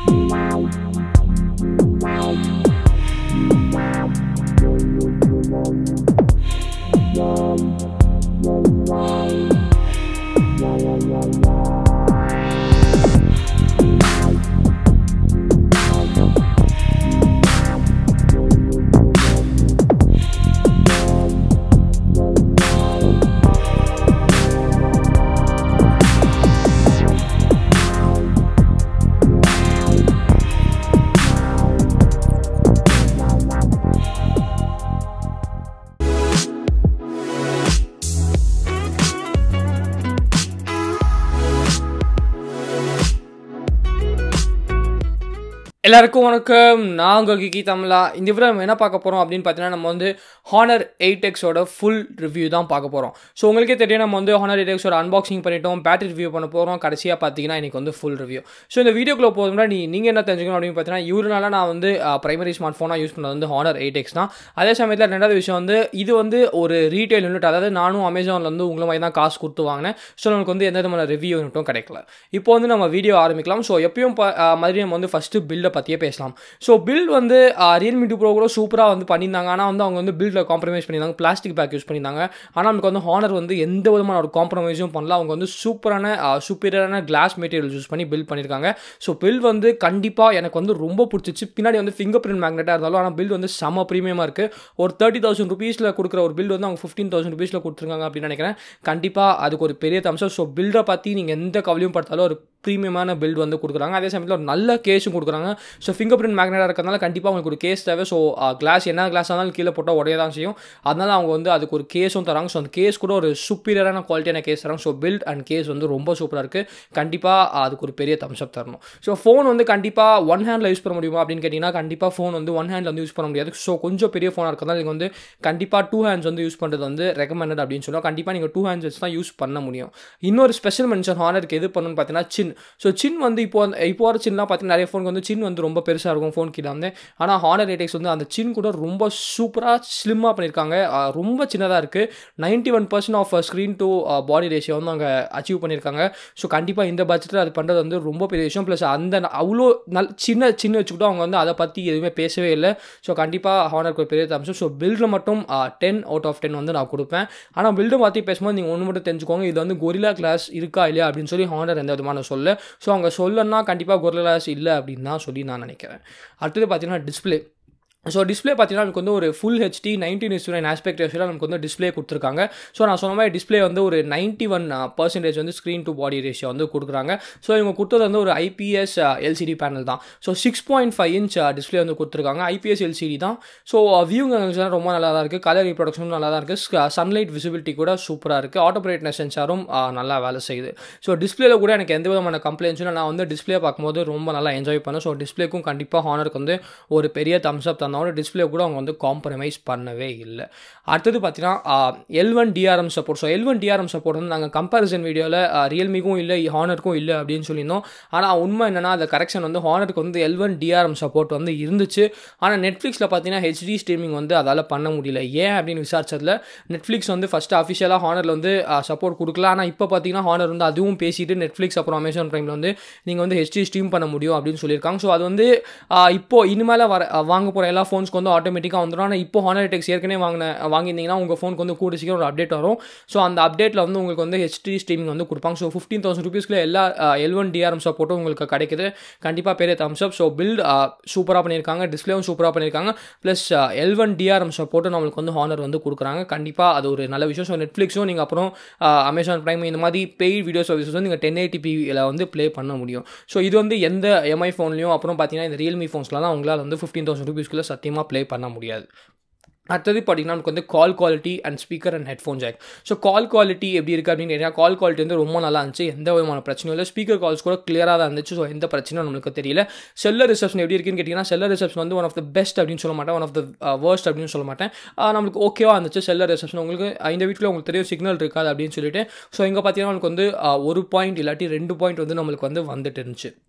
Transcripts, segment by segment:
எல்லாருக்கும் வணக்கம் நான் உங்கள் கிக்கி தமிழா இந்த விட நம்ம என்ன பார்க்க போகிறோம் அப்படின்னு பார்த்தீங்கன்னா நம்ம வந்து ஹானர் எயிட் எக்ஸோட ஃபுல் ரிவ்யூ தான் பார்க்க போகிறோம் ஸோ உங்களுக்கே தெரியும் நம்ம வந்து ஹானர் எயிட் எக்ஸோட அன்பாக்சிங் பண்ணிட்டோம் பேட்டரி ரிவ்யூ பண்ண போகிறோம் கடைசியாக பார்த்தீங்கன்னா இன்றைக்கி வந்து ஃபுல் ரிவ்யூ ஸோ இந்த வீடியோக்குள்ள போதும்னா நீ நீங்கள் என்ன தெரிஞ்சுக்கணும் அப்படின்னு பார்த்தீங்கன்னா இவருனால நான் வந்து பிரைமரி ஸ்மார்ட் ஃபோனாக யூஸ் பண்ணது வந்து ஹானர் எயிட் எக்ஸ் தான் அதே சமயத்தில் ரெண்டாவது விஷயம் வந்து இது வந்து ஒரு ரீட்டைல் யூனிட் அதாவது நானும் அமேசானில் வந்து உங்களை மாதிரி தான் காசு கொடுத்து வாங்கினேன் ஸோ நமக்கு வந்து எந்த விதமான ரிவ்யூ யூனிட்டும் கிடைக்கல இப்போ வந்து நம்ம வீடியோ ஆரம்பிக்கலாம் ஸோ எப்பயும் ப- ஆ, மாதிரி நம்ம வந்து ஃபஸ்ட்டு பில்லை பற்றியே பேசலாம் ஸோ பில் வந்து ரியல்மி டூ ப்ரோ கூட சூப்பராக வந்து பண்ணியிருந்தாங்க ஆனால் வந்து அவங்க வந்து பில்டில் காம்ப்ரமைஸ் பண்ணியிருந்தாங்க பிளாஸ்டிக் பேக் யூஸ் பண்ணியிருந்தாங்க ஆனால் நமக்கு வந்து ஹானர் வந்து எந்த விதமான ஒரு காம்ப்ரமைஸும் பண்ணல அவங்க வந்து சூப்பரான சூப்பரான கிளாஸ் மெட்டீரியல் யூஸ் பண்ணி பில்ட் பண்ணியிருக்காங்க ஸோ பில் வந்து கண்டிப்பாக எனக்கு வந்து ரொம்ப பிடிச்சிச்சு பின்னாடி வந்து ஃபிங்கர் பிரிண்ட் மேக்னெட்டாக இருந்தாலும் ஆனால் பில் வந்து செம ப்ரீமியமாக இருக்குது ஒரு தேர்ட்டி தௌசண்ட் ருபீஸில் கொடுக்குற ஒரு பில் வந்து அவங்க ஃபிஃப்டீன் தௌசண்ட் ருபீஸில் கொடுத்துருக்காங்க அப்படின்னு நினைக்கிறேன் கண்டிப்பாக அதுக்கு ஒரு பெரிய தம்சம் ஸோ பில்டை பற்றி நீங்கள் எந்த கவலையும் படுத்தாலும் ஒரு ப்ரீமியமான பில்ட் வந்து கொடுக்குறாங்க அதே சமயத்தில் ஒரு நல்ல கேஸும் கொடுக்குறாங்க ஸோ ஃபிங்கர் பிரிண்ட் மேக்னெட்டாக இருக்கிறதுனால கண்டிப்பாக உங்களுக்கு ஒரு கேஸ் தேவை ஸோ கிளாஸ் என்ன கிளாஸ் ஆனாலும் கீழே போட்டால் உடைய தான் செய்யும் அதனால அவங்க வந்து அதுக்கு ஒரு கேஸும் தராங்க ஸோ அந்த கேஸ் கூட ஒரு சுப்பீரியரான குவாலிட்டியான கேஸ் தராங்க ஸோ பில்ட் அண்ட் கேஸ் வந்து ரொம்ப சூப்பராக இருக்குது கண்டிப்பாக அதுக்கு ஒரு பெரிய தம்ஸ்அப் தரணும் ஸோ ஃபோன் வந்து கண்டிப்பாக ஒன் ஹேண்டில் யூஸ் பண்ண முடியுமா அப்படின்னு கேட்டிங்கன்னா கண்டிப்பாக ஃபோன் வந்து ஒன் ஹேண்டில் வந்து யூஸ் பண்ண முடியாது ஸோ கொஞ்சம் பெரிய ஃபோனாக இருக்கிறதால நீங்கள் வந்து கண்டிப்பாக டூ ஹேண்ட்ஸ் வந்து யூஸ் பண்ணுறது வந்து ரெக்கமெண்டட் அப்படின்னு சொல்லுவோம் கண்டிப்பாக நீங்கள் டூ ஹேண்ட்ஸ் வச்சு தான் யூஸ் பண்ண முடியும் இன்னொரு ஸ்பெஷல் மென்ஷன் ஹானருக்கு எது பண்ணணும்னு பார்த்தீங்கன்னா சின் ஸோ சின் வந்து இப்போ வந்து- இப்போ வர சின்லாம் பார்த்தீங்கன்னா நிறைய ஃபோனுக்கு வந்து சின் வந்து ரொம்ப பெருசாக இருக்கும் ஃபோன் கீழே வந்து ஆனால் ஹானர் எயிட்டெக்ஸ் வந்து அந்த சின் கூட ரொம்ப சூப்பராக ஸ்லிம்மாக பண்ணியிருக்காங்க அஹ் ரொம்ப சின்னதாக இருக்குது ninety one percent of screen to body ratio வந்து அவங்க அச்சீவ் பண்ணியிருக்காங்க ஸோ கண்டிப்பாக இந்த பட்ஜெட்டில் அது பண்ணுறது வந்து ரொம்ப பெரிய விஷயம் ப்ளஸ் அந்த ந- அவ்வளோ நல் சின்ன சின்ன வச்சுக்கிட்டு அவங்க வந்து அதை பற்றி எதுவுமே பேசவே இல்லை ஸோ கண்டிப்பாக ஹானருக்கு ஒரு பெரிய தம்சம் ஸோ பில்டில் மட்டும் டென் அவுட் ஆஃப் டென் வந்து நான் கொடுப்பேன் ஆனால் பில்டை பற்றி பேசும்போது நீங்கள் ஒன்று மட்டும் தெரிஞ்சுக்கோங்க இது வந்து கொரிலா கிளாஸ் இருக்கா இல்லையா அப்படின்னு சொல்லி ஹானர் எந்த விதமான சொல்ல ஸோ அவங்க சொல்லனா கண்டிப்பாக கொரிலா கிளாஸ் இல்லை அப்படின்னு தான் சொல்லி நான் நினைக்கிறேன் அடுத்தது பார்த்தீங்கன்னா டிஸ்பிளே ஸோ டிஸ்ப்ளே பார்த்தீங்கன்னா நமக்கு வந்து ஒரு full HD nineteen is nine aspect ரேஷியோவில் நமக்கு வந்து டிஸ்ப்ளே கொடுத்துருக்காங்க ஸோ நான் சொன்ன மாதிரி டிஸ்ப்ளே வந்து ஒரு நைன்ட்டி ஒன் பர்சன்டேஜ் வந்து ஸ்க்ரீன் டு பாடி ரேஷியோ வந்து கொடுக்குறாங்க ஸோ இவங்க கொடுத்தது வந்து ஒரு ஐபிஎஸ் எல்சிடி பேனல் தான் so six point five inch display வந்து கொடுத்துருக்காங்க ஐபிஎஸ் எல்சிடி தான் ஸோ வியூங் ரொம்ப நல்லா தான் இருக்குது கலர் ரீப்ரொடக்ஷனும் நல்லா தான் இருக்குது சன்லைட் விசிபிலிட்டி கூட சூப்பராக இருக்குது ஆட்டோ பிரைட்னஸ் சென்சாரும் நல்லா வேலை செய்யுது ஸோ டிஸ்ப்ளேல கூட எனக்கு எந்த விதமான கம்ப்ளைண்ட்ஸும் நான் வந்து டிஸ்ப்ளே பார்க்கும்போது ரொம்ப நல்லா என்ஜாய் பண்ணேன் ஸோ டிஸ்ப்ளேக்கும் கண்டிப்பாக ஹானருக்கு வந்து ஒரு பெரிய தம்ஸ் அப் தந்தாலும் டிஸ்ப்ளே கூட அவங்க வந்து காம்ப்ரமைஸ் பண்ணவே இல்லை அடுத்தது பார்த்தீங்கன்னா L one DRM support so L one DRM support வந்து நாங்கள் கம்பேரிசன் வீடியோவில் ரியல்மிக்கும் இல்லை ஹானருக்கும் இல்லை அப்படின்னு சொல்லியிருந்தோம் ஆனால் உண்மை என்னன்னா அந்த கரெக்ஷன் வந்து ஹானருக்கு வந்து எல் ஒன் டிஆர்எம் சப்போர்ட் வந்து இருந்துச்சு ஆனால் நெட்ஃப்ளிக்ஸில் பார்த்தீங்கன்னா ஹெச்டி ஸ்ட்ரீமிங் வந்து அதால் பண்ண முடியல ஏன் அப்படின்னு விசாரிச்சதில் நெட்ஃப்ளிக்ஸ் வந்து ஃபஸ்ட்டு அஃபிஷியலாக ஹானரில் வந்து சப்போர்ட் கொடுக்கல ஆனால் இப்போ பார்த்தீங்கன்னா ஹானர் வந்து அதுவும் பேசிட்டு நெட்ஃப்ளிக்ஸ் அப்புறம் அமேசான் ப்ரைமில் வந்து நீங்கள் வந்து ஹெச்டி ஸ்ட்ரீம் பண்ண முடியும் அப்படின்னு சொல்லியிருக்காங்க ஸோ அது வந்து ஆஹ் இப்போ இனிமேல் வர ஆஹ் வாங்க போகிற எல்லா ஃபோன்ஸ்க்கு வந்து ஆட்டோமேட்டிக்காக வந்துடும் ஆனால் இப்போ ஹானர் டெக்ஸ் ஏற்கனவே வாங்கின வாங்கியிருந்தீங்கன்னா உங்கள் ஃபோனுக்கு வந்து கூட சீக்கிரம் ஒரு அப்டேட் வரும் ஸோ அந்த அப்டேட்டில் வந்து உங்களுக்கு வந்து ஹெச்டி ஸ்ட்ரீமிங் வந்து கொடுப்பாங்க ஸோ ஃபிஃப்டீன் தௌசண்ட் ருபீஸ்க்குள்ள எல்லா எல் ஒன் டிஆர்எம் சப்போர்ட்டும் உங்களுக்கு கிடைக்குது கண்டிப்பாக பெரிய தம்ஸ் அப் ஸோ பில்ட் சூப்பராக பண்ணியிருக்காங்க டிஸ்பிளேவும் சூப்பராக பண்ணியிருக்காங்க ப்ளஸ் எல் ஒன் டிஆர்எம் சப்போர்ட்டும் நம்மளுக்கு வந்து ஹானர் வந்து கொடுக்குறாங்க கண்டிப்பாக அது ஒரு நல்ல விஷயம் ஸோ நெட்ஃப்ளிக்ஸும் நீங்கள் அப்புறம் அமேசான் ப்ரைம் இந்த மாதிரி பெய்ட் வீடியோ சர்வீசஸ் வந்து நீங்கள் டென் எயிட்டிபியில் வந்து ப்ளே பண்ண முடியும் ஸோ இது வந்து எந்த எம்ஐ ஃபோன்லையும் அப்புறம் பார்த்தீங்கன்னா இந்த ரியல்மி ஃபோன்ஸ்லாம் உங்களால் வந்து ஃபிஃப்டீன் தௌசண்ட் ருபீஸ்க்குள்ளே சத்தியமாக ப்ளே பண்ண முடியாது அடுத்தது பார்த்தீங்கன்னா நமக்கு வந்து call quality and speaker and headphone jack so call quality எப்படி இருக்குது அப்படின்னு கேட்டிங்கன்னா கால் குவாலிட்டி வந்து ரொம்ப நல்லா இருந்துச்சு எந்த விதமான பிரச்சனையும் இல்லை ஸ்பீக்கர் கால்ஸ் கூட கிளியராக தான் இருந்துச்சு ஸோ எந்த பிரச்சனையும் நம்மளுக்கு தெரியல செல்லர் ரிசப்ஷன் எப்படி இருக்குன்னு கேட்டிங்கன்னா செல்லர் ரிசப்ஷன் வந்து ஒன் ஆஃப் த பெஸ்ட் அப்படின்னு சொல்ல மாட்டேன் ஒன் ஆஃப் த வேர்ஸ்ட் அப்படின்னு சொல்ல மாட்டேன் ஆஹ் நம்மளுக்கு ஓகேவாக இருந்துச்சு செல்லர் ரிசப்ஷன் உங்களுக்கு ஆஹ் இந்த வீட்டில் உங்களுக்கு தெரியும் சிக்னல் இருக்காது அப்படின்னு சொல்லிட்டு ஸோ இங்கே பார்த்தீங்கன்னா நம்மளுக்கு வந்து ஆஹ் ஒரு பாயிண்ட் இல்லாட்டி ரெண்டு பாயிண்ட் வந்து நம்மளுக்கு வந்து வந்துட்டு இருந்துச்சு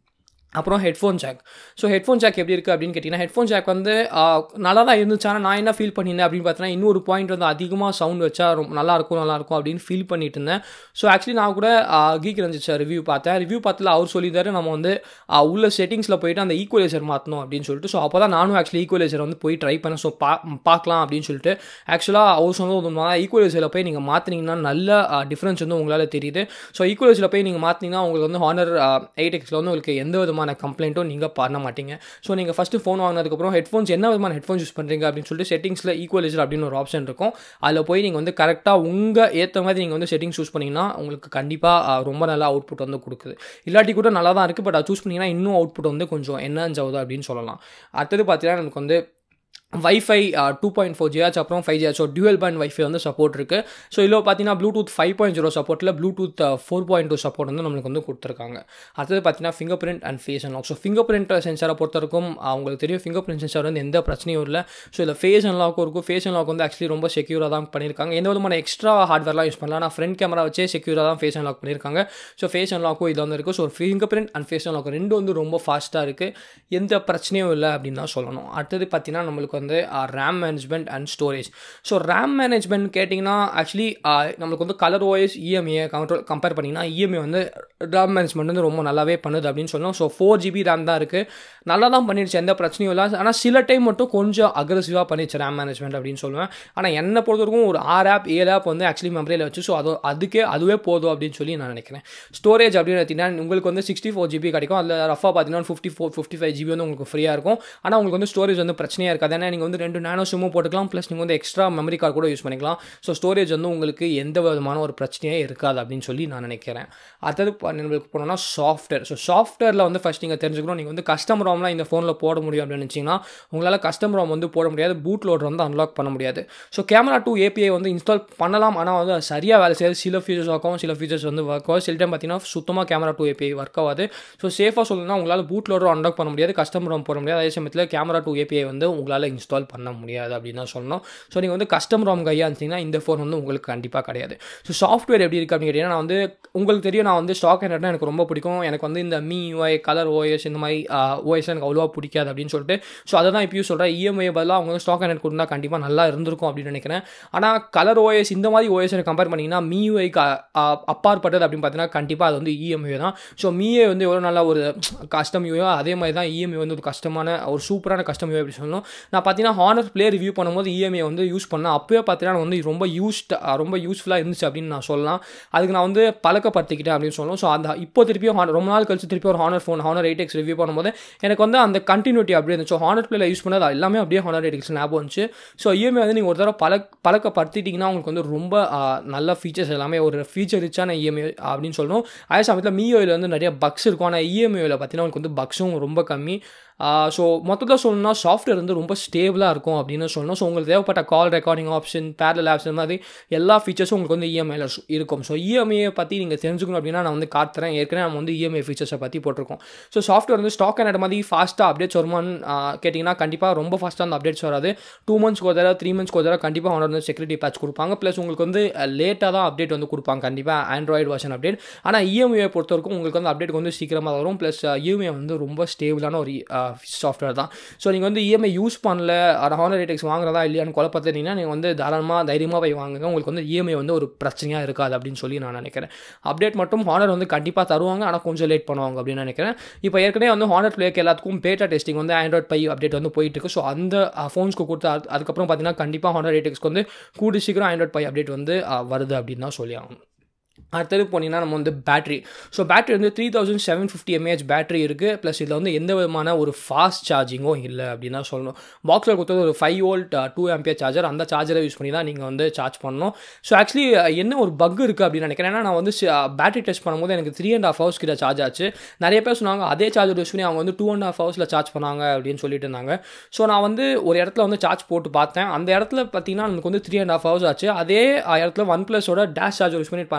அப்புறம் headphone jack so headphone jack எப்படி இருக்குது அப்படின்னு கேட்டிங்கன்னா ஹெட்ஃபோன் ஜாக் வந்து ஆஹ், நல்லா தான் இருந்துச்சு ஆனால் நான் என்ன ஃபீல் பண்ணியிருந்தேன் அப்படின்னு பார்த்தீங்கன்னா இன்னொரு பாயிண்ட் வந்து அதிகமாக சவுண்ட் வச்சா ரொம்ப நல்லாயிருக்கும் நல்லாயிருக்கும் அப்படின்னு ஃபீல் பண்ணிட்டு இருந்தேன் ஸோ ஆக்சுவலி நான் கூட கீக் ரஞ்சிச்ச ரிவ்யூ பார்த்தேன் ரிவ்யூ பார்த்துல அவர் சொல்லியிருந்தாரு நம்ம வந்து ஆஹ், உள்ள செட்டிங்ஸில் போயிட்டு அந்த ஈக்குவலைசர் மாற்றணும் அப்படின்னு சொல்லிட்டு ஸோ அப்போ தான் நானும் ஆக்சுவலி ஈக்குவலைசர் வந்து போய் ட்ரை பண்ணேன் ஸோ பா பார்க்கலாம் அப்படின்னு சொல்லிட்டு ஆக்சுவலாக அவர் சொன்னது ஒன்று ஈக்குவலைசரில் போய் நீங்கள் மாற்றினீங்கன்னா நல்ல டிஃப்ரென்ஸ் வந்து உங்களால் தெரியுது ஸோ ஈக்குவலைசரில் போய் நீங்கள் மாற்றினீங்கன்னா உங்களுக்கு வந்து ஹானர் எயிட் எக்ஸில் வந்து உங்களுக்கு எந்த விதமான கம்ப்ளைண்ட்டும் நீங்கள் பண்ண மாட்டீங்க ஸோ நீங்கள் ஃபஸ்ட்டு ஃபோன் வாங்கினதுக்கப்புறம் ஹெட்ஃபோன்ஸ் என்ன விதமான ஹெட்ஃபோன்ஸ் யூஸ் பண்ணுறீங்க அப்படின்னு சொல்லிட்டு செட்டிங்ஸில் ஈக்குவலைசர் அப்படின்னு ஒரு ஆப்ஷன் இருக்கும் அதில் போய் நீங்கள் வந்து கரெக்டாக உங்கள் ஏற்ற மாதிரி நீங்கள் வந்து செட்டிங்ஸ் யூஸ் பண்ணிங்கன்னா உங்களுக்கு கண்டிப்பாக ரொம்ப நல்ல அவுட்புட் வந்து கொடுக்குது இல்லாட்டி கூட நல்லா தான் இருக்குது பட் அது சூஸ் பண்ணிங்கன்னா இன்னும் அவுட்புட் வந்து கொஞ்சம் என்னன்னு ஆகுது அப்படின்னு சொல்லலாம் அடுத்தது பார்த்தீங்கன்னா நமக்கு வந்து wifi two point four GH அப்புறம் five GH so dual band wifi வந்து சப்போர்ட் இருக்குது ஸோ இதில் பார்த்தீங்கன்னா ப்ளூடூத் ஃபைவ் பாயிண்ட் ஜீரோ சப்போர்ட்டில் Bluetooth four point two support வந்து நம்மளுக்கு வந்து கொடுத்துருக்காங்க அடுத்தது பார்த்தீங்கன்னா fingerprint and face unlock so fingerprint சென்சாரை பொறுத்த வரைக்கும் ஆஹ், உங்களுக்கு தெரியும் ஃபிங்கர் பிரிண்ட் சென்சார் வந்து எந்த பிரச்சனையும் இல்லை ஸோ இதில் ஃபேஸ் அன்லாக்கும் இருக்கும் ஃபேஸ் அன்லாக் வந்து ஆக்சுவலி ரொம்ப செக்யூராக தான் பண்ணியிருக்காங்க எந்த விதமான எக்ஸ்ட்ரா ஹார்ட்வேர்லாம் யூஸ் பண்ணலாம் ஆனால் ஃப்ரண்ட் கேமரா வச்சே செக்யூராக தான் ஃபேஸ் அன்லாக் பண்ணியிருக்காங்க ஸோ ஃபேஸ் அன்லாக்கும் இதில் வந்து இருக்குது so fingerprint and face unlock ரெண்டு வந்து ரொம்ப ஃபாஸ்ட்டாக இருக்குது எந்த பிரச்சனையும் இல்லை அப்படின்னு தான் சொல்லணும் அடுத்தது பார்த்தீங்கன்னா நம்மளுக்கு வந்து RAM management and storage so RAM management கேட்டிங்கன்னா ஆக்சுவலி நம்மளுக்கு வந்து Color OS EMUI control compare பண்ணிங்கன்னா இஎம்ஏ வந்து ரேம் மேனேஜ்மெண்ட் வந்து ரொம்ப நல்லாவே பண்ணுது அப்படின்னு சொல்லணும் ஸோ ஃபோர் ஜிபி ரேம் தான் இருக்குது நல்லா தான் பண்ணிடுச்சு எந்த பிரச்சனையும் இல்லை ஆனால் சில டைம் மட்டும் கொஞ்சம் அக்ரெசிவாக பண்ணிடுச்சு ரேம் மேனேஜ்மெண்ட் அப்படின்னு சொல்லுவேன் ஆனால் என்னை பொறுத்த வரைக்கும் ஒரு ஆறு ஆப் ஏழு ஆப் வந்து ஆக்சுவலி மெமரியில் வச்சு ஸோ அது அதுக்கே அதுவே போதும் அப்படின்னு சொல்லி நான் நினைக்கிறேன் ஸ்டோரேஜ் அப்படின்னு பார்த்தீங்கன்னா உங்களுக்கு வந்து சிக்ஸ்டி ஃபோர் ஜிபி கிடைக்கும் அதில் ரஃபாக பார்த்தீங்கன்னா fifty four fifty five GB வந்து உங்களுக்கு ஃப்ரீயாக இருக்கும் ஆனால் உங்களுக்கு வந்து ஸ்டோரேஜ் வந்து பிரச்சனையாக இருக்காது ஏன்னா நீங்கள் வந்து ரெண்டு நேனோ சிம்மும் போட்டுக்கலாம் ப்ளஸ் நீங்கள் வந்து எக்ஸ்ட்ரா மெமரி கார்டு கூட யூஸ் பண்ணிக்கலாம் ஸோ ஸ்டோரேஜ் வந்து உங்களுக்கு எந்த விதமான ஒரு பிரச்சனையே இருக்காது அப்படின்னு சொல்லி நான் நினைக்கிறேன் அடுத்தது ப- நம்மளுக்கு போனோம்னா சாஃப்ட்வேர் ஸோ சாஃப்ட்வேரில் வந்து ஃபஸ்ட் நீங்கள் தெரிஞ்சுக்கணும் நீங்கள் வந்து கஸ்டம் ரோம்லாம் இந்த ஃபோனில் போட முடியும் அப்படின்னு நினச்சிங்கன்னா உங்களால் கஸ்டம் ரோம் வந்து போட முடியாது பூட் லோடர் வந்து அன்லாக் பண்ண முடியாது ஸோ கேமரா டூ ஏபிஐ வந்து இன்ஸ்டால் பண்ணலாம் ஆனால் வந்து அது சரியாக வேலை செய்யாது சில ஃபீச்சர்ஸ் ஆகும் சில ஃபீச்சர்ஸ் வந்து ஒர்க் ஆகும் சில டைம் பார்த்தீங்கன்னா சுத்தமாக கேமரா டூ ஏபிஐ ஒர்க் ஆகாது ஸோ சேஃபாக சொல்லணும்னா உங்களால் பூட் லோடர் அன்லாக் பண்ண முடியாது கஸ்டம் ரோம் போட முடியாது அதே சமயத்தில் கேமரா டூ ஏபிஐ வந்து உங்களால் இன்ஸ்டால் பண்ண முடியாது அப்படின்னு தான் சொல்லணும் ஸோ நீங்கள் வந்து கஸ்டம் ரோம் கையாக இருந்தீங்கன்னா இந்த ஃபோன் வந்து உங்களுக்கு கண்டிப்பாக கிடையாது ஸோ சாஃப்ட்வேர் எப்படி இருக்குது அப்படின்னு கேட்டிங்கன்னா நான் வந்து உங்களுக்கு தெரியும் நான் வந்து ஸ்டாக் ஆண்ட்ராய்ட்னா எனக்கு ரொம்ப பிடிக்கும் எனக்கு வந்து இந்த மீ யூஐ கலர் ஓஎஸ் இந்த மாதிரி ஓஎஸ் எனக்கு அவ்வளோவா பிடிக்காது அப்படின்னு சொல்லிட்டு ஸோ அதை தான் இப்பயும் சொல்கிறேன் இஎம்ஐ பதிலாக அவங்க வந்து ஸ்டாக் ஆண்ட்ராய்ட் கொடுத்தா கண்டிப்பாக நல்லா இருந்திருக்கும் அப்படின்னு நினைக்கிறேன் ஆனால் கலர் ஓஎஸ் இந்த மாதிரி ஓஎஸ் கம்பேர் பண்ணிங்கன்னா மீ யூஐக்கு அப்பாற்பட்டது அப்படின்னு பார்த்தீங்கன்னா கண்டிப்பாக அது வந்து இஎம்ஐ தான் ஸோ மீஏ வந்து எவ்வளோ நல்ல ஒரு கஸ்டம் யூஐ அதே மாதிரி தான் இஎம்ஐ வந்து ஒரு கஷ்டமான ஒரு சூப்பரான கஸ்டம் யூஐ அப்படி சொல்லணும் நான் பார்த்தீங்கன்னா ஹானர் ப்ளே ரிவ்யூ பண்ணும்போது இஎம்ஐ வந்து யூஸ் பண்ணேன் அப்போயே பார்த்தீங்கன்னா வந்து ரொம்ப யூஸ்ட் ரொம்ப யூஸ்ஃபுல்லாக இருந்துச்சு அப்படின்னு நான் சொல்லலாம் அதுக்கு நான் வந்து பழக்கப்படுத்திக்கிட்டேன் அப்படின்னு சொல்லணும் ஸோ அந்த இப்போ திருப்பியும் Honor- ரொம்ப நாள் கழிச்சு திருப்பி ஒரு Honor phone Honor eight X review பண்ணும்போது எனக்கு வந்து அந்த கண்டினியூட்டி அப்படியே இருந்துச்சு ஹானர் பிளேல யூஸ் பண்ணது எல்லாமே அப்படியே ஹானர் எயிட் எக்ஸ் ஞாபகம் இருந்துச்சு ஸோ இஎம்ஐ வந்து நீங்கள் ஒரு தடவை பழ பழக்கப்படுத்திட்டிங்கன்னா உங்களுக்கு வந்து ரொம்ப ஆ, நல்ல ஃபீச்சர்ஸ் எல்லாமே ஒரு ஃபீச்சர் ரிச்சான இஎம்ஐ அப்படின்னு சொல்லணும் அதே சமயத்தில் மியோயில் வந்து நிறைய பக்ஸ் இருக்கும் ஆனால் இஎம்ஐயில் பார்த்தீங்கன்னா உங்களுக்கு வந்து பக்ஸும் ரொம்ப கம்மி ஸோ மொத்தத்தில் சொல்லணும்னா சாஃப்ட்வேர் வந்து ரொம்ப ஸ்டேபிளாக இருக்கும் அப்படின்னு சொல்லணும் ஸோ உங்களுக்கு தேவைப்பட்ட call recording option parallel apps இந்த மாதிரி எல்லா ஃபீச்சர்ஸும் உங்களுக்கு வந்து இஎம்ஐயில் இருக்கும் ஸோ இஎம்ஐயை பற்றி நீங்கள் தெரிஞ்சுக்கணும் அப்படின்னா நான் வந்து காத்துறேன் ஏற்கனவே நம்ம வந்து இஎம்ஐ ஃபீச்சர்ஸை பற்றி போட்டிருக்கோம் ஸோ சாஃப்ட்வேர் வந்து ஸ்டாக் அண்ட் மாதிரி ஃபாஸ்ட்டாக அப்டேட்ஸ் வருமான்னு ஆஹ், கேட்டிங்கன்னா கண்டிப்பாக ரொம்ப ஃபாஸ்ட்டாக அந்த அப்டேட்ஸ் வராது டூ மந்த்ஸ்க்கு ஒரு தடவை த்ரீ மந்த்ஸ்க்கு ஒரு தடவை கண்டிப்பாக அவனோட வந்து செக்யூரிட்டி பேட்ச் கொடுப்பாங்க ப்ளஸ் உங்களுக்கு வந்து லேட்டாக தான் அப்டேட் வந்து கொடுப்பாங்க கண்டிப்பாக ஆண்ட்ராய்டு வெர்ஷன் அப்டேட் ஆனால் இஎம்ஐயை பொறுத்த வரைக்கும் உங்களுக்கு வந்து அப்டேட் வந்து சீக்கிரமாக வரும் ப்ளஸ் இஎம்ஐ வந்து ரொம்ப ஸ்டேபிளான ஒரு சாஃப்ட்வேர் தான் ஸோ நீங்கள் வந்து இஎம்ஐ யூஸ் பண்ணல ஹானர் ரேட்டெக்ஸ் வாங்குறதா இல்லையான்னு குழப்பத்தினீங்கன்னா நீங்கள் வந்து தாராளமாக தைரியமாக போய் வாங்குங்க உங்களுக்கு வந்து இஎம்ஐ வந்து ஒரு பிரச்சனையாக இருக்காது அப்படின்னு சொல்லி நான் நினைக்கிறேன் அப்டேட் மட்டும் ஹானர் வந்து கண்டிப்பாக தருவாங்க ஆனால் கொஞ்சம் லேட் பண்ணுவாங்க அப்படின்னு நினைக்கிறேன் இப்போ ஏற்கனவே வந்து ஹானர் பிளேக்கு எல்லாத்துக்கும் பேட்டா டெஸ்டிங் வந்து ஆண்ட்ராய்ட் பை அப்டேட் வந்து போயிட்டு இருக்கு ஸோ அந்த ஃபோன்ஸ்க்கு கொடுத்து அது- அதுக்கப்புறம் பார்த்தீங்கன்னா கண்டிப்பாக ஹானர் ரேட்டெக்ஸ்க்கு வந்து கூடி சீக்கிரம் ஆண்ட்ராய்ட் பை அப்டேட் வந்து அஹ், வருது அப்படின்னு தான் சொல்லி ஆகணும் அடுத்தது போனீங்கன்னா நம்ம வந்து பேட்டரி ஸோ பேட்டரி வந்து three thousand seven fifty mAh battery இருக்குது ப்ளஸ் இதில் வந்து எந்த விதமான ஒரு ஃபாஸ்ட் சார்ஜிங்கும் இல்லை அப்படின்னு தான் சொல்லணும் பாக்ஸில் கொடுத்தது ஒரு five volt two ampere charger அந்த சார்ஜரை யூஸ் பண்ணி தான் நீங்கள் வந்து சார்ஜ் பண்ணணும் ஸோ ஆக்சுவலி என்ன ஒரு பக் இருக்குது அப்படின்னு நினைக்கிறேன் ஏன்னா நான் வந்து பேட்டரி டெஸ்ட் பண்ணும்போது எனக்கு த்ரீ அண்ட் ஹாஃப் ஹவர்ஸ் கிட்ட சார்ஜ் ஆச்சு நிறைய பேர் சொன்னாங்க அதே சார்ஜர் யூஸ் பண்ணி அவங்க வந்து டூ அண்ட் ஹாஃப் ஹவர்ஸில் சார்ஜ் பண்ணாங்க அப்படின்னு சொல்லிட்டு இருந்தாங்க ஸோ நான் வந்து ஒரு இடத்துல வந்து சார்ஜ் போட்டு பார்த்தேன் அந்த இடத்துல பார்த்தீங்கன்னா நமக்கு வந்து த்ரீ அண்ட் ஹாஃப் ஹவர்ஸ் ஆச்சு அதே இடத்துல ஒன் ப்ளஸோட டேஷ் சார்ஜர் யூஸ் பண்ணி பண்ணேன் ஸோ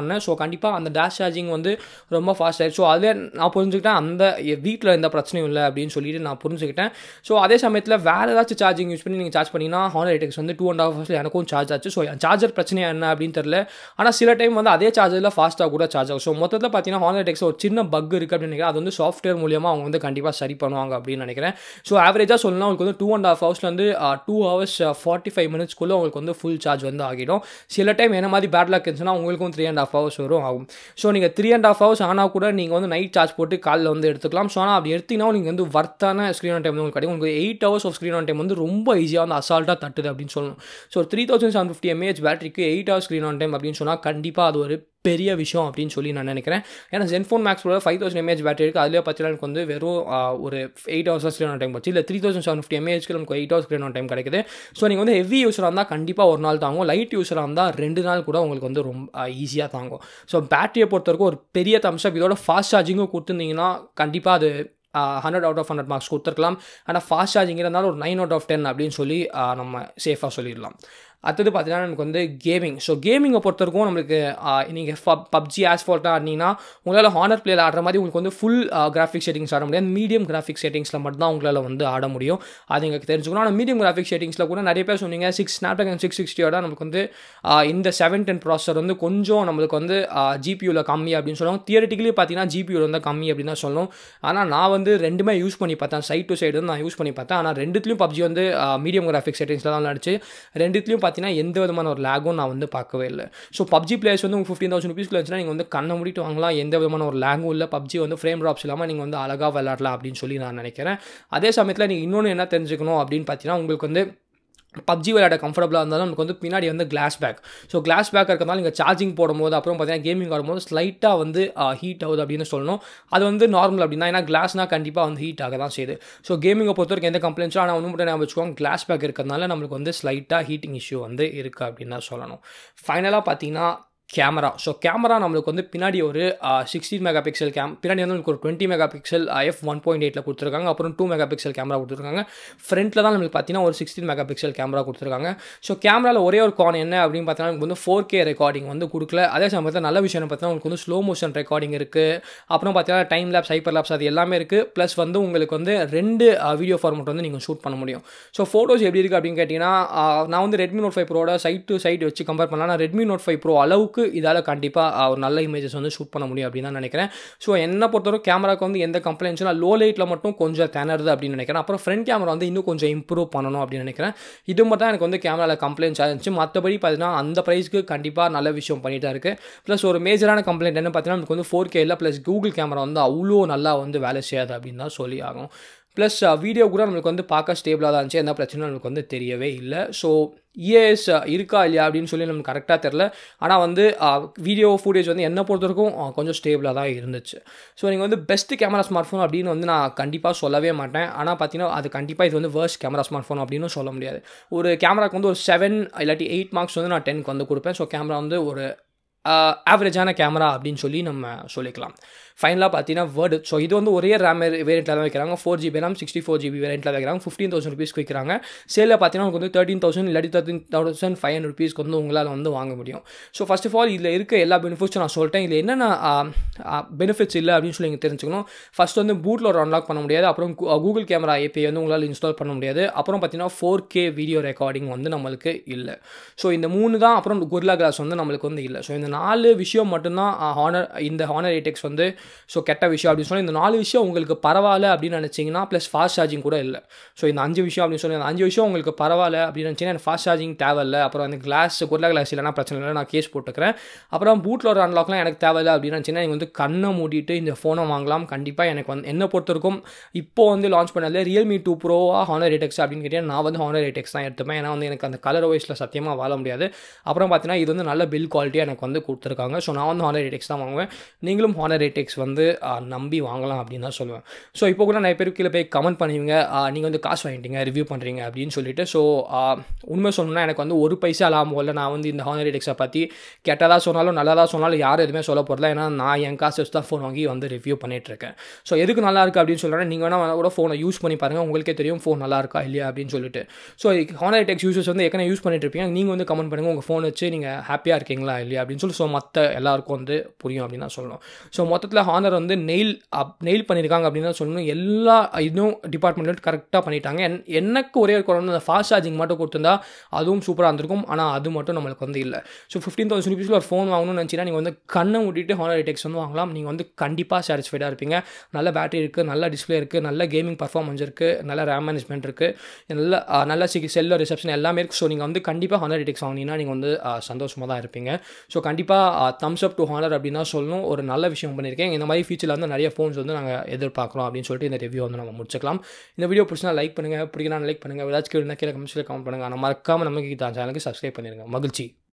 கண்டிப்பாக அந்த டேஷ் சார்ஜிங் வந்து ரொம்ப ஃபாஸ்ட் ஆயிடுச்சு ஸோ அதே நான் புரிஞ்சுக்கிட்டேன் அந்த வீட்டில் எந்த பிரச்சனையும் இல்லை அப்படின்னு சொல்லிட்டு நான் புரிஞ்சுக்கிட்டேன் ஸோ அதே சமயத்தில் வேறு ஏதாச்சும் சார்ஜிங் யூஸ் பண்ணி நீங்கள் சார்ஜ் பண்ணிங்கன்னா ஹானர் எயிட்டெக்ஸ் வந்து டூ அண்ட் ஹாஃப் ஹவர்ஸில் எனக்கும் சார்ஜ் ஆச்சு ஸோ சார்ஜர் பிரச்சனையா என்ன அப்படின்னு தெரில ஆனால் சில டைம் வந்து அதே சார்ஜரில் ஃபாஸ்ட்டாக கூட சார்ஜ் ஆகும் ஸோ மொத்தத்தில் பார்த்தீங்கன்னா ஹானர் எயிட்டெக்ஸ் ஒரு சின்ன பக் இருக்குது அப்படின்னு நினைக்கிறேன் அது வந்து சாஃப்ட்வேர் மூலியமாக அவங்க வந்து கண்டிப்பாக சரி பண்ணுவாங்க அப்படின்னு நினைக்கிறேன் ஸோ ஆவரேஜாக சொல்லலாம் உங்களுக்கு வந்து டூ அண்ட் ஹாஃப் ஹவர்ஸ்லேருந்து டூ ஹவர்ஸ் ஃபார்ட்டி ஃபைவ் மினிட்ஸ்க்குள்ளே உங்களுக்கு வந்து ஃபுல் சார்ஜ் வந்து ஆகிடும் சில டைம் என்ன மாதிரி பேட் லக் இருந்துச்சுன்னா உங்களுக்கும் த்ரீ அண்ட் ஹாஃப் ஹவர்ஸ் வரும் ஆகும் ஸோ நீங்கள் த்ரீ அண்ட் ஹாஃப் ஹவர்ஸ் ஆனால் கூட நீங்கள் வந்து நைட் சார்ஜ் போட்டு காலில் வந்து எடுத்துக்கலாம் ஸோ ஆனால் அப்படி எடுத்தீங்கன்னா நீங்கள் வந்து வர்த்தான ஸ்க்ரீன் ஆன் டைம் வந்து உங்களுக்கு கிடைக்கும் உங்களுக்கு eight hours of screen on time வந்து ரொம்ப ஈஸியாக வந்து அசால்ட்டாக தட்டுது அப்படின்னு சொல்லணும் so three thousand seven fifty mAh பேட்டரிக்கு eight hours screen on time அப்படின்னு சொன்னால் கண்டிப்பாக அது ஒரு பெரிய விஷயம் அப்படின்னு சொல்லி நான் நினைக்கிறேன் ஏன்னா ஜென்ஃபோன் மேக்ஸோட ஃபைவ் தௌசண்ட் எம்ஏஹெச் பேட்டரி இருக்குது அதிலே பார்த்தீங்கன்னா எனக்கு வந்து வெறும் ஒரு eight hours screen on time போச்சு இல்லை த்ரீ தௌசண்ட் செவன் ஃபிஃப்டி எம்ஏஹெச்க்கு நமக்கு eight hours screen on time கிடைக்குது ஸோ நீங்கள் வந்து ஹெவி யூஸராக இருந்தால் கண்டிப்பாக ஒரு நாள் தாங்கும் லைட் யூஸராக இருந்தால் ரெண்டு நாள் கூட உங்களுக்கு வந்து ரொம்ப ஈஸியாக தாங்கும் ஸோ பேட்டரியை பொறுத்த வரைக்கும் ஒரு பெரிய தம்ஸ்அப் இதோட ஃபாஸ்ட் சார்ஜிங்கும் கொடுத்துருந்தீங்கன்னா கண்டிப்பாக அது hundred out of hundred marks கொடுத்துருக்கலாம் ஆனால் ஃபாஸ்ட் சார்ஜிங் இருந்தாலும் ஒரு நைன் அவுட் ஆஃப் டென் அப்படின்னு சொல்லி நம்ம சேஃபாக சொல்லிடலாம் அடுத்தது பார்த்தீங்கன்னா நமக்கு வந்து கேமிங் ஸோ கேமிங்கை பொறுத்த வரைக்கும் நம்மளுக்கு நீங்கள் பப்ஜி ஆஸ்ஃபால்ட்டாக ஆடினீங்கன்னா உங்களால் ஹானர் பிளேயில் ஆடுற மாதிரி உங்களுக்கு வந்து ஃபுல் கிராஃபிக் செட்டிங்ஸ் ஆட முடியாது மீடியம் கிராஃபிக் செட்டிங்ஸில் மட்டும் தான் உங்களால் வந்து ஆட முடியும் அது எங்களுக்கு தெரிஞ்சுக்கணும் ஆனால் மீடியம் கிராஃபிக் செட்டிங்ஸில் கூட நிறைய பேர் சொன்னீங்க சிக்ஸ் ஸ்னாப் ட்ராகன் சிக்ஸ் சிக்ஸ்டியோட நமக்கு வந்து இந்த செவன் டென் ப்ராசர் வந்து கொஞ்சம் நம்மளுக்கு வந்து ஜிபியூவில் கம்மி அப்படின்னு சொல்லுவாங்க தியரட்டிக்கலி பார்த்தீங்கன்னா ஜிபியூவில் வந்து கம்மி அப்படின்னு தான் சொல்லணும் ஆனால் நான் வந்து ரெண்டுமே யூஸ் பண்ணி பார்த்தேன் சைட் டு சைடு வந்து நான் யூஸ் பண்ணி பார்த்தேன் ஆனால் ரெண்டுத்துலையும் பப்ஜி வந்து மீடியம் கிராஃபிக் செட்டிங்ஸில் தான் நடிச்சு ரெண்டுத்துலையும் பார்த்தீங்கன்னா எந்த விதமான ஒரு லேகும் நான் வந்து பார்க்கவே இல்லை ஸோ பப்ஜி பிளேயர்ஸ் வந்து உங்களுக்கு ஃபிஃப்டீன் தௌசண்ட் ருபீஸ்க்கு வச்சுன்னா நீங்கள் வந்து கண்ணை முடிட்டு வாங்கலாம் எந்த விதமான ஒரு லேகும் இல்லை பப்ஜி வந்து ஃப்ரேம் ட்ராப்ஸ் இல்லாமல் நீங்கள் வந்து அழகாக விளாட்லாம் அப்படின்னு சொல்லி நான் நினைக்கிறேன் அதே சமயத்தில் நீங்கள் இன்னொன்று என்ன தெரிஞ்சுக்கணும் அப்படின்னு பார்த்தீங்கன்னா உங்களுக்கு வந்து பப்ஜி விளையாட கம்ஃபர்டபுளாக இருந்தாலும் நமக்கு வந்து பின்னாடி வந்து glass back so glass back இருக்கிறதால நீங்கள் சார்ஜிங் போடும்போது அப்புறம் பார்த்தீங்கன்னா கேமிங் ஆடும்போது ஸ்லைட்டாக வந்து ஹீட் ஆகுது அப்படின்னு சொல்லணும் அது வந்து நார்மல் அப்படின்னா ஏன்னா கிளாஸ்னால் கண்டிப்பாக வந்து ஹீட் ஆக தான் செய்யுது ஸோ கேமிங்கை பொறுத்த வரைக்கும் எந்த கம்ப்ளைண்ட்ஸும் ஆனால் ஒன்று மட்டும் நான் வச்சுக்கோங்க கிளாஸ் பேக் இருக்கிறதுனால நம்மளுக்கு வந்து ஸ்லைட்டாக ஹீட்டிங் இஷ்யூ வந்து இருக்குது அப்படின்னு தான் சொல்லணும் ஃபைனலாக பார்த்தீங்கன்னா கேமரா ஸோ கேமரா நம்மளுக்கு வந்து பின்னாடி ஒரு சிக்ஸ்டீன் மெகா பிக்சல் கேம் பின்னாடி வந்து நமக்கு ஒரு twenty megapixel F one point எயிட்டில் கொடுத்துருக்காங்க அப்புறம் டூ மெகா பிக்சல் கேமரா கொடுத்துருக்காங்க ஃப்ரண்ட்டில் தான் நம்மளுக்கு பார்த்தீங்கன்னா ஒரு சிக்ஸ்டீன் மெகா பிக்சல் கேமரா கொடுத்துருக்காங்க ஸோ கேமராவில் ஒரே ஒரு கான் என்ன அப்படின்னு பார்த்தீங்கன்னா நமக்கு வந்து ஃபோர் கே ரெக்கார்டிங் வந்து கொடுக்கல அதே சமயத்தில் நல்ல விஷயம் பார்த்தீங்கன்னா உங்களுக்கு வந்து ஸ்லோ மோஷன் ரெக்கார்டிங் இருக்குது அப்புறம் பார்த்தீங்கன்னா டைம் லேப்ஸ் ஹைப்பர் லேப்ஸ் அது எல்லாமே இருக்குது ப்ளஸ் வந்து உங்களுக்கு வந்து ரெண்டு வீடியோ ஃபார்மெட் வந்து நீங்கள் ஷூட் பண்ண முடியும் ஸோ ஃபோட்டோஸ் எப்படி இருக்குது அப்படின்னு கேட்டிங்கன்னா நான் வந்து ரெட்மி நோட் ஃபைவ் ப்ரோட சைட் டு சைட் வச்சு கம்பேர் பண்ணலாம் ரெட்மி நோட் ஃபைவ் ப்ரோ அளவுக்கு இதால் கண்டிப்பாக ஒரு நல்ல இமேஜஸ் வந்து ஷூட் பண்ண முடியும் அப்படின்னு தான் நினைக்கிறேன் ஸோ என்ன பொறுத்தவரை கேமராக்கு வந்து எந்த கம்ப்ளைண்ட்ஸும் லோ லைட்டில் மட்டும் கொஞ்சம் திணறுது அப்படின்னு நினைக்கிறேன் அப்புறம் ஃப்ரண்ட் கேமரா வந்து இன்னும் கொஞ்சம் இம்ப்ரூவ் பண்ணணும் அப்படின்னு நினைக்கிறேன் இது மட்டும் தான் எனக்கு வந்து கேமராவில் கம்ப்ளைண்ட்ஸ் இருந்துச்சு மற்றபடி பார்த்தீங்கன்னா அந்த ப்ரைஸ்க்கு கண்டிப்பாக நல்ல விஷயம் பண்ணிட்டு தான் இருக்குது ப்ளஸ் ஒரு மேஜரான கம்ப்ளைண்ட் என்ன பார்த்தீங்கன்னா நமக்கு வந்து ஃபோர் கேயில் ப்ளஸ் கூகுள் கேமரா வந்து அவ்வளோ நல்லா வந்து வேலை செய்யாது அப்படின்னு தான் சொல்லி ஆகும் ப்ளஸ் வீடியோ கூட நம்மளுக்கு வந்து பார்க்க ஸ்டேபிளாக தான் இருந்துச்சு எந்த பிரச்சனையும் நமக்கு வந்து தெரியவே இல்லை ஸோ இஏஎஸ் இருக்கா இல்லையா அப்படின்னு சொல்லி நமக்கு கரெக்டாக தெரில ஆனால் வந்து வீடியோ ஃபுட்டேஜ் வந்து என்னை பொறுத்த வரைக்கும் கொஞ்சம் ஸ்டேபிளாக தான் இருந்துச்சு ஸோ நீங்கள் வந்து பெஸ்ட் கேமரா ஸ்மார்ட் ஃபோன் அப்படின்னு வந்து நான் கண்டிப்பாக சொல்லவே மாட்டேன் ஆனால் பார்த்தீங்கன்னா அது கண்டிப்பாக இது வந்து வேர்ஸ்ட் கேமரா ஸ்மார்ட் ஃபோன் அப்படின்னு சொல்ல முடியாது ஒரு கேமராக்கு வந்து ஒரு செவன் இல்லாட்டி எயிட் மார்க்ஸ் வந்து நான் டென்க்கு வந்து கொடுப்பேன் ஸோ கேமரா வந்து ஒரு ஆவரேஜான கேமரா அப்படின்னு சொல்லி நம்ம சொல்லிக்கலாம் ஃபைனலாக பார்த்தீங்கன்னா வேர்டு ஸோ இது வந்து ஒரே ரேம் வேரியண்ட்டில் தான் வைக்கிறாங்க four GB RAM sixty four GB வேரியண்ட்டில் வைக்கிறாங்க ஃபிஃப்டீன் தௌசண்ட் ருபீஸ்க்கு வைக்கிறாங்க சேலில் பார்த்தீங்கன்னா உங்களுக்கு வந்து தேர்ட்டின் தௌசண்ட் இல்லாட்டி தேர்ட்டின் தௌசண்ட் ஃபைவ் ஹண்ட்ரட் ருபீஸ்க்கு வந்து உங்களால் வந்து வாங்க முடியும் ஸோ ஃபஸ்ட் ஆஃப் ஆல் இதில் இருக்க எல்லா பெனிஃபிட்ஸும் நான் சொல்லிட்டேன் இதில் என்னென்ன பெனிஃபிட்ஸ் இல்லை அப்படின்னு சொல்லி நீங்கள் தெரிஞ்சுக்கணும் ஃபஸ்ட் வந்து பூட்டில் ஒரு அன்லாக் பண்ண முடியாது அப்புறம் கூகுள் கேமரா ஏபி வந்து உங்களால் இன்ஸ்டால் பண்ண முடியாது அப்புறம் பார்த்தீங்கன்னா ஃபோர் கே வீடியோ ரெக்கார்டிங் வந்து நம்மளுக்கு இல்லை ஸோ இந்த மூணு தான் அப்புறம் குர்லா கிளாஸ் வந்து நம்மளுக்கு வந்து இல்லை ஸோ இந்த நாலு விஷயம் மட்டும்தான் ஹானர் இந்த ஹானர் ஏடெக்ஸ் வந்து ஸோ கெட்ட விஷயம் அப்படின்னு சொல்லி இந்த நாலு விஷயம் உங்களுக்கு பரவாயில்ல அப்படின்னு நினச்சிங்கன்னா ப்ளஸ் ஃபாஸ்ட் சார்ஜிங் கூட இல்லை ஸோ இந்த அஞ்சு விஷயம் அப்படின்னு சொல்லி அந்த அஞ்சு விஷயம் உங்களுக்கு பரவாயில்ல அப்படின்னு நினச்சிங்கன்னா எனக்கு ஃபாஸ்ட் சார்ஜிங் தேவையில்ல அப்புறம் அந்த கிளாஸ் குர்லா கிளாஸ் இல்லைனா பிரச்சனை இல்லை நான் கேஸ் போட்டுக்கிறேன் அப்புறம் பூட்டில் ஒரு அன்லாக்லாம் எனக்கு தேவையில்ல அப்படின்னு நினச்சிங்கன்னா நீங்கள் வந்து கண்ணை மூடிட்டு இந்த ஃபோனை வாங்கலாம் கண்டிப்பாக எனக்கு வந்து என்னை பொறுத்த வரைக்கும் இப்போ வந்து லான்ச் பண்ணதில் ரியல்மி டூ ப்ரோவா ஹானர் ஏடெக்ஸ் அப்படின்னு கேட்டீங்கன்னா நான் வந்து ஹானர் ஏடெக்ஸ் தான் எடுத்துப்பேன் ஏன்னா வந்து எனக்கு அந்த கலர் வைஸில் சத்தியமாக வாழ முடியாது அப்புறம் பார்த்தீங்கன்னா இது வந்து நல்ல பில் குவாலிட்டியாக எனக்கு வந்து கொடுத்துருக்காங்க ஸோ நான் வந்து ஹானர் ஏடெக்ஸ் தான் வாங்குவேன் நீங்களும் ஹானர் ஏடெக்ஸ் எயிட் வந்து ஆஹ், நம்பி வாங்கலாம் அப்படின்னு தான் சொல்லுவேன் ஸோ இப்போ கூட நிறைய பேர் கீழே போய் கமெண்ட் பண்ணுவீங்க நீங்கள் வந்து காசு வாங்கிட்டீங்க ரிவ்யூ பண்ணுறீங்க அப்படின்னு சொல்லிட்டு ஸோ உண்மை சொல்லணும்னா எனக்கு வந்து ஒரு பைசா லாபம் இல்லை நான் வந்து இந்த ஹானர் எயிட் எக்ஸை பற்றி கெட்டதாக சொன்னாலும் நல்லதாக சொன்னாலும் யாரும் எதுவுமே சொல்ல போகிறல ஏன்னா நான் என் காசு வச்சு தான் ஃபோன் வாங்கி வந்து ரிவ்யூ பண்ணிட்டு இருக்கேன் ஸோ எதுக்கு நல்லா இருக்குது அப்படின்னு சொல்கிறேன் நீங்கள் வேணால் கூட ஃபோனை யூஸ் பண்ணி பாருங்கள் உங்களுக்கே தெரியும் ஃபோன் நல்லா இருக்கா இல்லையா அப்படின்னு சொல்லிட்டு so Honor eight X users வந்து ஏற்கனவே யூஸ் பண்ணிட்டு இருப்பீங்க நீங்கள் வந்து கமெண்ட் பண்ணுங்கள் உங்கள் ஃபோன் வச்சு நீங்கள் ஹாப்பியாக இருக்கீங்களா இல்லையா அப்படின்னு சொல்லி ஸோ மற்ற எல்லாருக்கும் வந்து புரியும் அப்படின்னு தான் சொல்லணும் ஸோ மொத்தத்தில் ஹானர் வந்து நெயில் அப் நெயில் பண்ணியிருக்காங்க அப்படின்னு தான் சொல்லணும் எல்லா இதுவும் டிபார்ட்மெண்ட்லையும் கரெக்டாக பண்ணிட்டாங்க என் எனக்கு ஒரே ஒரு குறை வந்து அந்த ஃபாஸ்ட் சார்ஜிங் மட்டும் கொடுத்துருந்தா அதுவும் சூப்பராக இருந்திருக்கும் ஆனால் அது மட்டும் நம்மளுக்கு வந்து இல்லை ஸோ ஃபிஃப்டீன் தௌசண்ட் ருபீஸில் ஒரு ஃபோன் வாங்கணும்னு நினச்சிங்கன்னா நீங்கள் வந்து கண்ணை மூடிட்டு ஹானர் டெக்ஸ் வந்து வாங்கலாம் நீங்கள் வந்து கண்டிப்பாக சாட்டிஸ்ஃபைடாக இருப்பீங்க நல்ல பேட்டரி இருக்குது நல்ல டிஸ்ப்ளே இருக்குது நல்ல கேமிங் பர்ஃபார்மன்ஸ் இருக்குது நல்ல ரேம் மேனேஜ்மெண்ட் இருக்குது நல்ல ஆ, நல்ல சி செல்லர் ரிசப்ஷன் எல்லாமே இருக்குது ஸோ நீங்கள் வந்து கண்டிப்பாக ஹானர் டெக்ஸ் வாங்கினீங்கன்னா நீங்கள் வந்து சந்தோஷமாக தான் இருப்பீங்க ஸோ கண்டிப்பாக தம்ஸ் அப் டு ஹானர் அப்படின்னு தான் சொல்லணும் ஒரு நல்ல விஷயம் பண்ணியிருக்கேன் இந்த மாதிரி ஃபீச்சரில் வந்து நிறைய ஃபோன்ஸ் வந்து நாங்கள் எதிர்பார்க்குறோம் அப்படின்னு சொல்லிட்டு இந்த ரிவ்யூ வந்து நம்ம முடிச்சுக்கலாம் இந்த வீடியோ பிடிச்சினா லைக் பண்ணுங்கள் பிடிக்கலாம் லைக் பண்ணுங்கள் ஏதாச்சும் கேள்வி கீழே கமெண்ட்ஸில் கமெண்ட் பண்ணுங்கள் ஆனால் மறக்காமல் நமக்கு தான் சேனலுக்கு சப்ஸ்கிரைப் பண்ணிடுங்க மகிழ்ச்சி